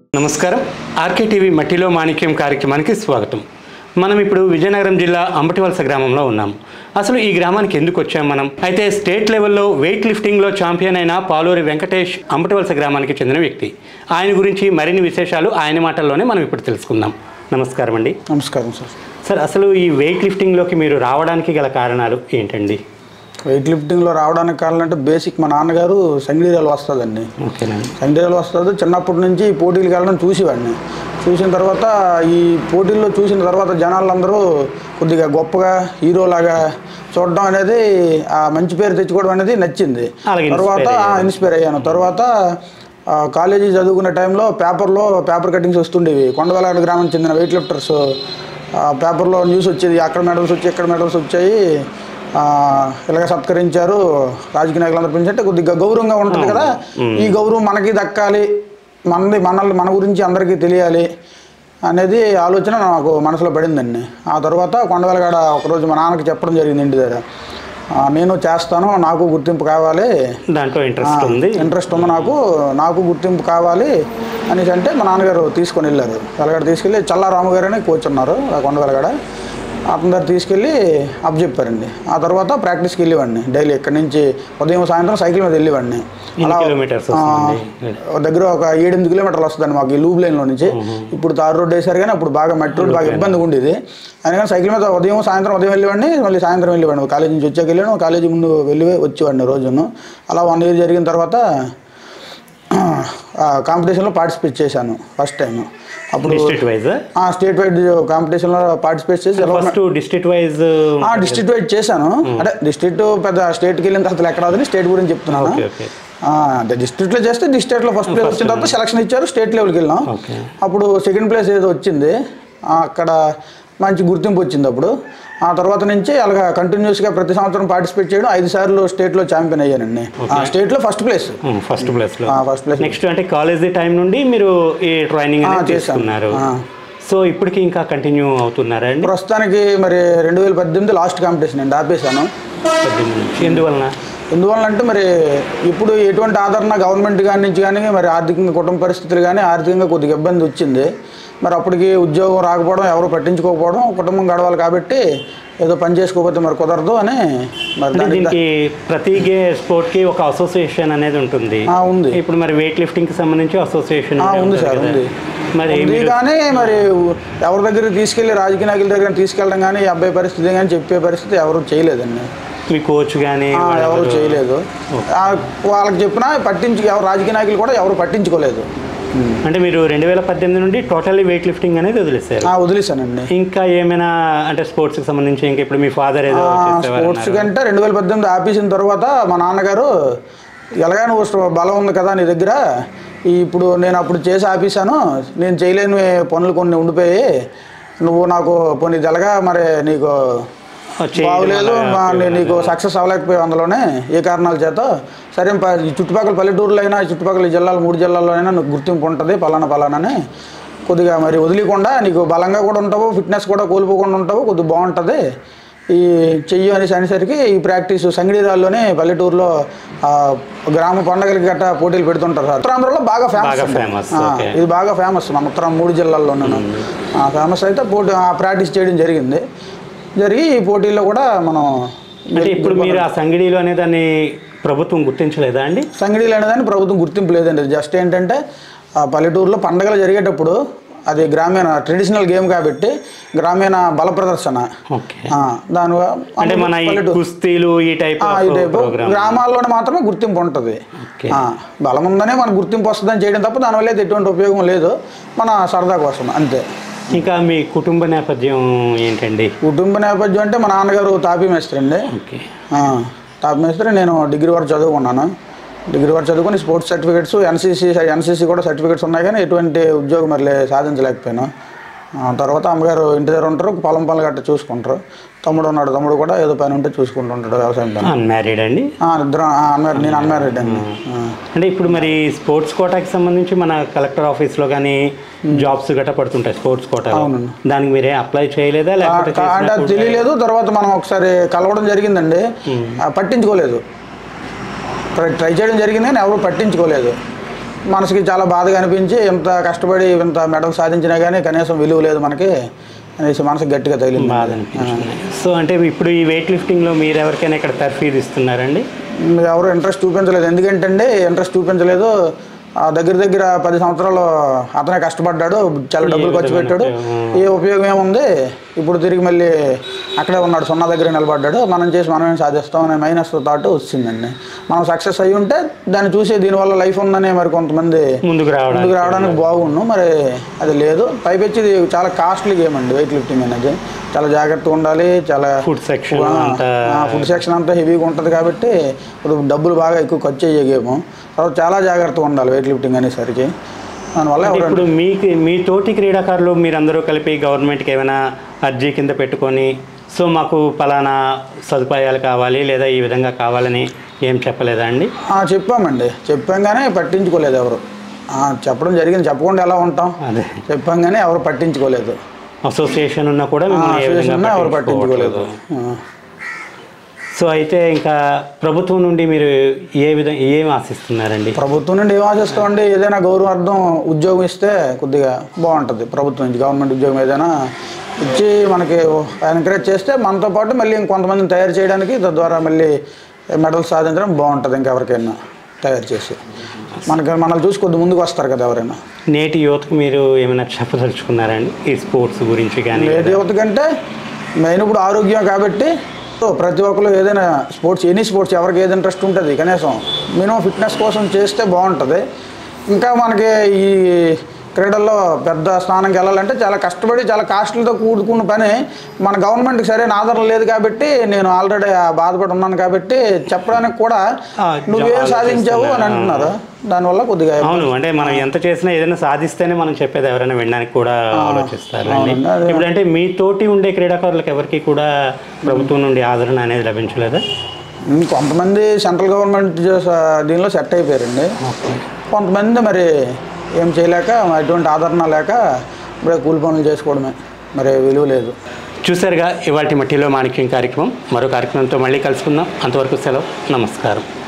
నమస్కారం RK TV మట్టిలో మాణిక్యం కార్యక్రమానికి స్వాగతం మనం ఇప్పుడు విజయనగరం జిల్లా అంబటివలస గ్రామంలో ఉన్నాం అసలు ఈ గ్రామానికి ఎందుకు వచ్చాం మనం అయితే స్టేట్ లెవెల్లో వెయిట్ లిఫ్టింగ్లో ఛాంపియన్ అయిన పాలూరి వెంకటేష్ అంబటివలస గ్రామానికి చెందిన వ్యక్తి ఆయన గురించి మరిన్ని విశేషాలు ఆయన మాటల్లోనే మనం ఇప్పుడు తెలుసుకుందాం నమస్కారం అండి నమస్కారం సార్ సార్ అసలు ఈ వెయిట్ లిఫ్టింగ్లోకి మీరు రావడానికి గల కారణాలు ఏంటండి వెయిట్ లిఫ్టింగ్లో రావడానికి కారణం అంటే బేసిక్ మా నాన్నగారు సంగీరాలు వస్తుందండి ఓకేనండి సంగీరాలు వస్తుంది చిన్నప్పటి నుంచి ఈ పోటీలకు వెళ్ళడం చూసేవాడిని చూసిన తర్వాత ఈ పోటీల్లో చూసిన తర్వాత జనాలందరూ కొద్దిగా గొప్పగా హీరోలాగా చూడడం అనేది ఆ మంచి పేరు తెచ్చుకోవడం అనేది నచ్చింది అలాగే inspire తర్వాత అయ్యారు. ఇన్స్పైర్ అయ్యాను తర్వాత ఆ, కాలేజీ చదువుకునే టైంలో పేపర్లో పేపర్ కటింగ్స్ వస్తుండేవి కొండవెలాడ గ్రామం చెందిన వెయిట్ లిఫ్టర్స్ ఆ, పేపర్లో న్యూస్ వచ్చేది అక్కడ మెడల్స్ వచ్చి ఇక్కడ మెడల్స్ వచ్చాయి ఆ, ఇలాగ సత్కరించారు రాజకీయ నాయకులందరూ పెంచంటే కొద్దిగా గౌరవంగా ఉంటుంది కదా ఈ గౌరవం మనకి దక్కాలి మనది మనల్ని మన గురించి అందరికీ తెలియాలి అనేది ఆలోచన నాకు మనసులో పడిందండి ఆ తర్వాత కొండవెలగాడ ఒకరోజు మా నాన్నకి చెప్పడం జరిగింది ఇంటి దగ్గర ఆ, నేను చేస్తాను నాకు గుర్తింపు కావాలి దాంట్లో ఇంట్రెస్ట్ ఉంది ఇంట్రెస్ట్ ఉంది నాకు నాకు గుర్తింపు కావాలి అనేసి అంటే మా నాన్నగారు తీసుకొని వెళ్ళారు వెలగడ తీసుకెళ్ళి చల్లా రాము గారు అని కోచ్ ఉన్నారు ఆ కొండ వెలగడ అతని దగ్గర తీసుకెళ్ళి అప్ చెప్పారండి ఆ తర్వాత ప్రాక్టీస్కి వెళ్ళేవాడిని డైలీ ఇక్కడి నుంచి ఉదయం సాయంత్రం సైకిల్ మీద వెళ్ళేవాడిని ఎన్ని కిలోమీటర్స్ వస్తుంది ఆ, దగ్గర ఒక ఏడెనిమిది కిలోమీటర్లు వస్తుందండి మాకు ఈ లూబ్ లైన్లో నుంచి ఇప్పుడు తారు రోడ్ వేశారు కానీ అప్పుడు బాగా మట్టి రోడ్ బాగా ఇబ్బందిగా ఉండేది అయినా సైకిల్ మీద ఉదయం సాయంత్రం ఉదయం వెళ్ళేవాడిని మళ్ళీ సాయంత్రం వెళ్ళేవాడిని కాలేజీ నుంచి వచ్చాక వెళ్ళాను కాలేజీ ముందు వెళ్ళి వచ్చేవాడిని రోజును అలా వన్ ఇయర్ జరిగిన తర్వాత కాంపిటీషన్లో పార్టిసిపేట్ చేశాను ఫస్ట్ టైం అప్పుడు డిస్ట్రిక్ట్ వైజ్ ఆ స్టేట్ వైడ్ కాంపిటీషన్లో పార్టిసిపేట్ చేసి ఎలా ఫస్ట్ డిస్ట్రిక్ట్ వైజ్ ఆ డిస్ట్రిక్ట్ వైడ్ చేశాను అంటే డిస్ట్రిక్ట్ పెద్ద స్టేట్కి వెళ్ళిన తర్వాత ఎక్కడ అవుతుంది స్టేట్ గురించి చెప్తున్నాను ఓకే ఓకే ఆ, అంటే డిస్ట్రిక్ట్లో చేస్తే డిస్ట్రిక్ట్లో ఫస్ట్ ప్లేస్ వచ్చిన తర్వాత సెలక్షన్ ఇచ్చారు స్టేట్ లెవెల్కి వెళ్ళాం ఓకే అప్పుడు సెకండ్ ప్లేస్ ఏదో వచ్చింది ఆ, అక్కడ మంచి గుర్తింపు వచ్చింది అప్పుడు ఆ తర్వాత నుంచి అలాగా కంటిన్యూస్గా ప్రతి సంవత్సరం పార్టిసిపేట్ చేయడం ఐదు సార్లు స్టేట్లో ఛాంపియన్ అయ్యానండి ఆ, స్టేట్లో ఫస్ట్ ప్లేస్ ఫస్ట్ ప్లేస్ లో ఆ, ఫస్ట్ ప్లేస్ నెక్స్ట్ అంటే కాలేజీ టైం నుండి మీరు ఈ ట్రైనింగ్ అనేది చేశాను. తీసుకున్నారు ఆ. సో ఇప్పటికి ఇంకా కంటిన్యూ అవుతున్నారా అండి ప్రస్తుతానికి మరి రెండు వేల పద్దెనిమిది లాస్ట్ కాంపిటీషన్ అండి ఆపేశాను పద్దెనిమిది నుంచి. ఎందువలన ఎందువల్ల అంటే మరి ఇప్పుడు ఎటువంటి ఆదరణ గవర్నమెంట్ కాడి నుంచి కానీ మరి ఆర్థికంగా కుటుంబ పరిస్థితులు కానీ ఆర్థికంగా కొద్దిగా ఇబ్బంది వచ్చింది మరి అప్పటికి ఉద్యోగం రాకపోవడం ఎవరు పట్టించుకోకపోవడం కుటుంబం గడవాలి కాబట్టి ఏదో పని చేసుకోకపోతే మరి కుదరదు అని మరి అంటే దానికి దీనికి ప్రతి గే స్పోర్ట్ కి ఒక అసోసియేషన్ అనేది ఉంటుంది ఆ, ఉంది ఇప్పుడు మరి వెయిట్ లిఫ్టింగ్ కి సంబంధించి అసోసియేషన్ ఆ, ఉంది సార్ ఉంది మరి ఉంది మీరు కానీ మరి ఎవరి దగ్గరికి తీసుకెళ్ళి రాజకీయ నాయకుల దగ్గర తీసుకెళ్ళడం కానీ ఈ అబ్బాయి పరిస్థితి కానీ చెప్పే పరిస్థితి ఎవరు చేయలేదండి మీ కోచ్ కానీ ఆ, ఎవరు చేయలేదు ఆ, వాళ్ళకి చెప్పినా పట్టించు ఎవరు రాజకీయ నాయకులు కూడా ఎవరు పట్టించుకోలేదు అంటే మీరు రెండు వేల పద్దెనిమిది నుండి టోటల్లీ వెయిట్ లిఫ్టింగ్ అనేది వదిలేశారు ఆ, వదిలేశానండి ఇంకా ఏమైనా అంటే స్పోర్ట్స్ కి సంబంధించి ఇంకా ఇప్పుడు మీ ఫాదర్ ఏదో చేసేవారు స్పోర్ట్స్ కంటే రెండు వేల పద్దెనిమిది ఆపేసిన తర్వాత మా నాన్నగారు ఎలాగా నువ్వు స్ట- బలం ఉంది కదా నీ దగ్గర ఈ ఇప్పుడు నేను అప్పుడు చేసి ఆపేశాను నేను చేయలేని పనులు కొన్ని ఉండిపోయి నువ్వు నాకు పోనీ ఇది ఎలాగా మరి నీకు బాగోలేదు మా- నీ- నీకు సక్సెస్ అవ్వలేకపోయావు అందులోనే ఏ కారణాల చేత సరే ప- ఈ చుట్టుపక్కల పల్లెటూరులో అయినా ఈ చుట్టుపక్కల ఈ జిల్లాలు మూడు జిల్లాల్లో అయినా నీకు గుర్తింపు ఉంటుంది పలానా పలానాని కొద్దిగా మరి వదిలేకుండా నీకు బలంగా కూడా ఉంటావు ఫిట్నెస్ కూడా కోల్పోకుండా ఉంటావు కొద్దిగా బాగుంటుంది ఈ చెయ్యి అనేసి అనేసరికి ఈ ప్రాక్టీస్ సంగీతాల్లోనే పల్లెటూరులో ఆ, గ్రామ పండగలకి గట్టా పోటీలు పెడుతుంటారు సార్ ఉత్తరాంధ్రలో బాగా బాగా ఫేమస్ famous, ఆ, okay. ఇది బాగా ఫేమస్ మన ఉత్తరం మూడు జిల్లాల్లోనూ ఫేమస్ అయితే పోటీ ఆ ప్రాక్టీస్ చేయడం జరిగింది జరిగి ఈ పోటీల్లో కూడా మనం అంటే ఇప్పుడు మీరు ఆ సంగిడిలో అనే దాన్ని ప్రభుత్వం గుర్తించలేదా అండి సంగడీలు అనేదాన్ని ప్రభుత్వం గుర్తింపు లేదండి జస్ట్ ఏంటంటే ఆ పల్లెటూరులో పండగలు జరిగేటప్పుడు అది గ్రామీణ ట్రెడిషనల్ గేమ్ కాబట్టి గ్రామీణ బల ప్రదర్శన ఓకే ఆ, దాని అంటే మన ఈ కుస్తీలు ఈ టైప్ ఆ, ఈ టైపు ప్రోగ్రామ్ గ్రామాల్లోనే మాత్రమే గుర్తింపు ఉంటుంది ఓకే ఆ, బలం ఉందనే మనకు గుర్తింపు వస్తుందని చేయడం తప్ప దానివల్ల అయితే ఎటువంటి ఉపయోగం లేదు మన సరదా కోసం అంతే ఇంకా మీ కుటుంబ నేపథ్యం ఏంటండి కుటుంబ నేపథ్యం అంటే మా నాన్నగారు తాపీ మేస్త్రి అండి ఓకే ఆ, తాపీ మేస్త్రి నేను డిగ్రీ వరకు చదువుకున్నాను డిగ్రీ వరకు చదువుకుని స్పోర్ట్స్ సర్టిఫికేట్స్ ఎన్సీసీ ఎన్సీసీ కూడా సర్టిఫికేట్స్ ఉన్నాయి కానీ ఎటువంటి ఉద్యోగం మరి లే- సాధించలేకపోయాను ఆ, తర్వాత అమ్మగారు ఇంటి దగ్గర ఉంటారు పొలం పనులు గట్రా చూసుకుంటారు తమ్ముడు ఉన్నాడు తమ్ముడు కూడా ఏదో పని ఉంటే చూసుకుంటుంటాడు వ్యవసాయం పని అన్మ్యారీడ్ అండి ఆ, ఇద్దరం అన్మ్యారీడ్ నేను అన్మ్యారీడ్ అండి ఆ. అంటే ఇప్పుడు మరి స్పోర్ట్స్ కోటాకి సంబంధించి మన కలెక్టర్ ఆఫీస్లో కానీ జాబ్స్ గట్రా పడుతుంటాయి స్పోర్ట్స్ కోటా అవునండి. దానికి మీరే అప్లై చేయలేదా లేకపోతే కా- అంటే అది తెలియలేదు తర్వాత మనం ఒకసారి కలవడం జరిగిందండి ఆ, పట్టించుకోలేదు ట్రై ట్రై చేయడం జరిగింది కానీ ఎవరు పట్టించుకోలేదు మనసుకి చాలా బాధగా అనిపించి ఇంత కష్టపడి ఇంత మెడల్ సాధించినా కానీ కనీసం విలువ లేదు మనకి అనేసి మనసుకి గట్టిగా తగిలింది బాధ అనిపించింది సో అంటే ఇప్పుడు ఈ వెయిట్ లిఫ్టింగ్లో మీరు ఎవరికైనా ఇక్కడ తర్ఫీదు ఇస్తున్నారండి ఎవరు ఇంట్రెస్ట్ చూపించలేదు ఎందుకంటే అండి ఇంట్రెస్ట్ చూపించలేదు ఆ దగ్గర దగ్గర పది సంవత్సరాలు అతనే కష్టపడ్డాడు చాలా డబ్బులు ఖర్చు పెట్టాడు ఏ ఉపయోగం ఏముంది ఇప్పుడు తిరిగి మళ్ళీ అక్కడే ఉన్నాడు సున్నా దగ్గర నిలబడ్డాడు మనం చేసి మనమేం సాధిస్తాం అనే మైనస్ థాట్ వచ్చిందండి మనం సక్సెస్ అయ్యి ఉంటే దాన్ని చూసి దీనివల్ల లైఫ్ ఉందని మరి కొంతమంది ముందుకు రావడానికి ముందుకు రావడానికి బాగుండు మరి అది లేదు పైపెచ్చి ఇది చాలా కాస్ట్లీ గేమ్ అండి వెయిట్ లిఫ్టింగ్ అనేది చాలా జాగ్రత్తగా ఉండాలి చాలా ఫుడ్ సెక్షన్ అంతా ఫుడ్ సెక్షన్ అంతా హెవీగా ఉంటుంది కాబట్టి ఇప్పుడు డబ్బులు బాగా ఎక్కువ ఖర్చు అయ్యే గేమ్ తర్వాత చాలా జాగ్రత్తగా ఉండాలి వెయిట్ లిఫ్టింగ్ అనేసరికి దానివల్ల అంటే ఎవరు ఇప్పుడు మీకు మీ తోటి క్రీడాకారులు మీరందరూ కలిపి గవర్నమెంట్కి ఏమైనా అర్జీ కింద పెట్టుకొని సో మాకు పలానా సదుపాయాలు కావాలి లేదా ఈ విధంగా కావాలని ఏం చెప్పలేదా అండి ఆ, చెప్పామండి చెప్పాం కానీ పట్టించుకోలేదు ఎవరు ఆ, చెప్పడం జరిగింది చెప్పకుండా ఎలా ఉంటాం అదే చెప్పాం కానీ ఎవరు పట్టించుకోలేదు అసోసియేషన్ ఉన్నా కూడా ఆ, మిమ్మల్ని ఏ అసోసియేషన్ విధంగా ఉన్నా ఎవరు పట్టించుకోలేదు పట్టించుకోవట్లేదు. ఆ. సో అయితే ఇంకా ప్రభుత్వం నుండి మీరు ఏ విధంగా ఏం ఆశిస్తున్నారండి ప్రభుత్వం నుండి ఏం ఆశిస్తామండి ఏదైనా గౌరవార్థం ఉద్యోగం ఇస్తే కొద్దిగా బాగుంటుంది ప్రభుత్వం నుంచి గవర్నమెంట్ ఉద్యోగం ఏదైనా ఇచ్చి మనకి ఎంకరేజ్ చేస్తే మనతో పాటు మళ్ళీ ఇంకొంతమందిని తయారు చేయడానికి తద్వారా మళ్ళీ మెడల్స్ సాధించడం బాగుంటుంది ఇంకెవరికైనా తయారు చేసి మనకి మనల్ని చూసి కొద్ది ముందుకు వస్తారు కదా ఎవరైనా నేటి యువతకు మీరు ఏమైనా చెప్పదలుచుకున్నారండి ఈ స్పోర్ట్స్ గురించి కానీ లేట్ యువత కంటే మెయిన్ ఇప్పుడు ఆరోగ్యం కాబట్టి సో ప్రతి ఒక్కరు ఏదైనా స్పోర్ట్స్ ఎనీ స్పోర్ట్స్ ఎవరికి ఏది ఇంట్రెస్ట్ ఉంటుంది కనీసం మినిమం ఫిట్నెస్ కోసం చేస్తే బాగుంటుంది ఇంకా మనకి ఈ క్రీడల్లో పెద్ద స్థానంకి వెళ్ళాలంటే చాలా కష్టపడి చాలా కాస్ట్లతో కూడుకున్న పని మన గవర్నమెంట్కి సరైన ఆధారం లేదు కాబట్టి నేను ఆల్రెడీ బాధపడి ఉన్నాను కాబట్టి చెప్పడానికి కూడా ఆ, నువ్వేం ఆలోచిస్తున్నా. సాధించావు అని అంటున్నారు దానివల్ల కొద్దిగా అవును అంటే మనం ఎంత చేసినా ఏదైనా సాధిస్తేనే మనం చెప్పేది ఎవరైనా వినడానికి కూడా ఆలోచిస్తారు అండి అవునండి, అదే. ఇప్పుడు అంటే మీ తోటి ఉండే క్రీడాకారులకు ఎవరికి కూడా ప్రభుత్వం నుండి ఆదరణ అనేది లభించలేదా ఉమ్, కొంతమంది సెంట్రల్ గవర్నమెంట్ చేసే- దీనిలో సెట్ అయిపోయారండి కొంతమంది మరి ఏం చేయలేక ఎటువంటి ఆదరణ లేక ఇప్పుడే కూలి పనులు చేసుకోవడమే మరి విలువ లేదు చూసారుగా ఇవాటి మట్టిలో మాణిక్యం కార్యక్రమం మరో కార్యక్రమంతో మళ్ళీ కలుసుకుందాం అంతవరకు సెలవు నమస్కారం